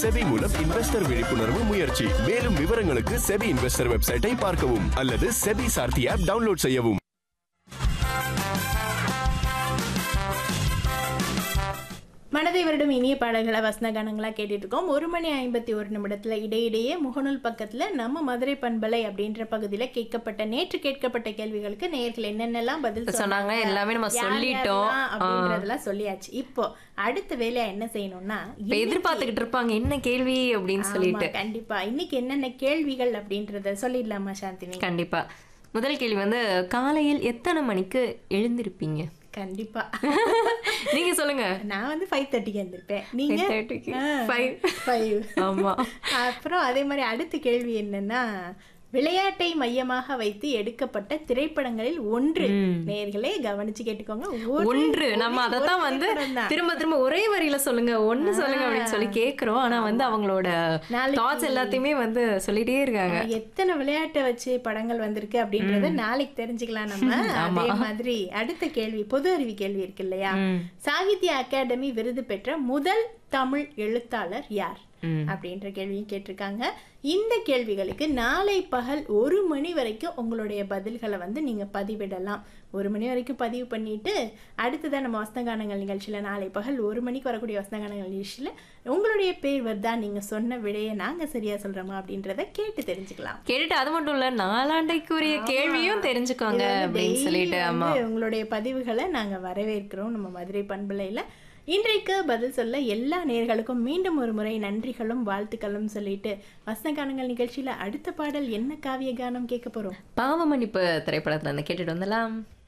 SEBI மூலம் investor விழிப்புணர்வு முயற்சி மேலும் விவரங்களுக்கு செபி இன்வெஸ்டர் வெப்சைட்டை பார்க்கவும் அல்லது செபி சார்த்தி ஆப் டவுன்லோட் செய்யவும் மனதை வருடம் இனிய பாடல்களை வசன கானங்களாக கேட்டுட்டு இருக்கோம் ஒரு மணி ஐம்பத்தி ஒரு நிமிடத்துல இடையிடையே முகநூல் பக்கத்துல நம்ம மதுரை பண்பலை அப்படின்ற பகுதியில கேட்கப்பட்ட நேற்று கேட்கப்பட்ட கேள்விகளுக்கு நேயர்கள் என்னென்னலாம் பதில் சொன்னாங்க, எல்லாமே நம்ம யார் சொல்லிட்டோம். யாரெல்லாம் அப்படின்றதெல்லாம் சொல்லியாச்சு இப்போ அடுத்த வேலையா என்ன செய்யணும்னா இப்ப எதிர்பார்த்துக்கிட்டு இருப்பாங்க என்ன கேள்வி அப்படின்னு சொல்லிட்டு ஆமா, கண்டிப்பா இன்னைக்கு என்னென்ன கேள்விகள் அப்படின்றத சொல்லிடலாமா சாந்தினி கண்டிப்பா முதல் கேள்வி வந்து காலையில் எத்தனை மணிக்கு எழுந்திருப்பீங்க கண்டிப்பா நீங்க சொல்லுங்க நான் வந்து ஃபைவ் தேர்ட்டிக்கு வந்திருப்பேன் நீங்க 5:30 க்கு. ஆ, Five. five. ஆமா அப்புறம் அதே மாதிரி அடுத்த கேள்வி என்னன்னா விளையாட்டை மையமாக வைத்து எடுக்கப்பட்ட திரைப்படங்களில் ஒன்று நேர்களே கவனிச்சு கேட்டுக்கோங்க ஒரு- ஒன்று நம்ம ஒரு அதத்தான் வந்து திரைப்படம்தான். திரும்ப திரும்ப ஒரே வரியில சொல்லுங்க ஒண்ணு சொல்லுங்க அப்படின்னு சொல்லி கேக்குறோம் ஆனா வந்து அவங்களோட நாளைக்கு- தாட்ஸ் எல்லாத்தையுமே வந்து சொல்லிட்டே இருக்காங்க எத்தனை விளையாட்டை வச்சு படங்கள் வந்திருக்கு அப்படின்றத நாளைக்கு தெரிஞ்சுக்கலாம் நம்ம அதே மாதிரி அடுத்த கேள்வி பொது அறிவு கேள்வி இருக்கு இல்லையா சாகித்ய அகாடமி விருது பெற்ற முதல் தமிழ் எழுத்தாளர் யார் அப்படின்ற கேள்வியும் கேட்டிருக்காங்க இந்த கேள்விகளுக்கு நாளை பகல் ஒரு மணி வரைக்கும் உங்களுடைய பதில்களை வந்து நீங்க பதிவிடலாம் ஒரு மணி வரைக்கும் பதிவு பண்ணிட்டு அடுத்ததான் நம்ம வசனகானங்கள் நிகழ்ச்சியில நாளை பகல் ஒரு மணிக்கு வரக்கூடிய வசனகானங்கள் நிகழ்ச்சியில உங்களுடைய பேர் வருதா நீங்க சொன்ன விடையை நாங்க சரியா சொல்றோமா அப்படின்றத கேட்டு தெரிஞ்சுக்கலாம் கேட்டுட்டு அது மட்டும் இல்ல நாலாண்டைக்குரிய கேள்வியும் தெரிஞ்சுக்கோங்க இது வந்து அப்படின்னு daily சொல்லிட்டு ஆமா வந்து உங்களுடைய பதிவுகளை நாங்க வரவேற்கிறோம் நம்ம மதுரை பண்பலையில இன்றைக்கு பதில் சொல்ல எல்லா நேர்களுக்கும் மீண்டும் ஒரு முறை நன்றிகளும் வாழ்த்துக்களும் சொல்லிட்டு வசனகானங்கள் நிகழ்ச்சியில அடுத்த பாடல் என்ன காவிய கானம் கேட்க போறோம் பாவமன்னிப்பு திரைப்படத்துல இருந்து கேட்டுட்டு வந்துடலாம்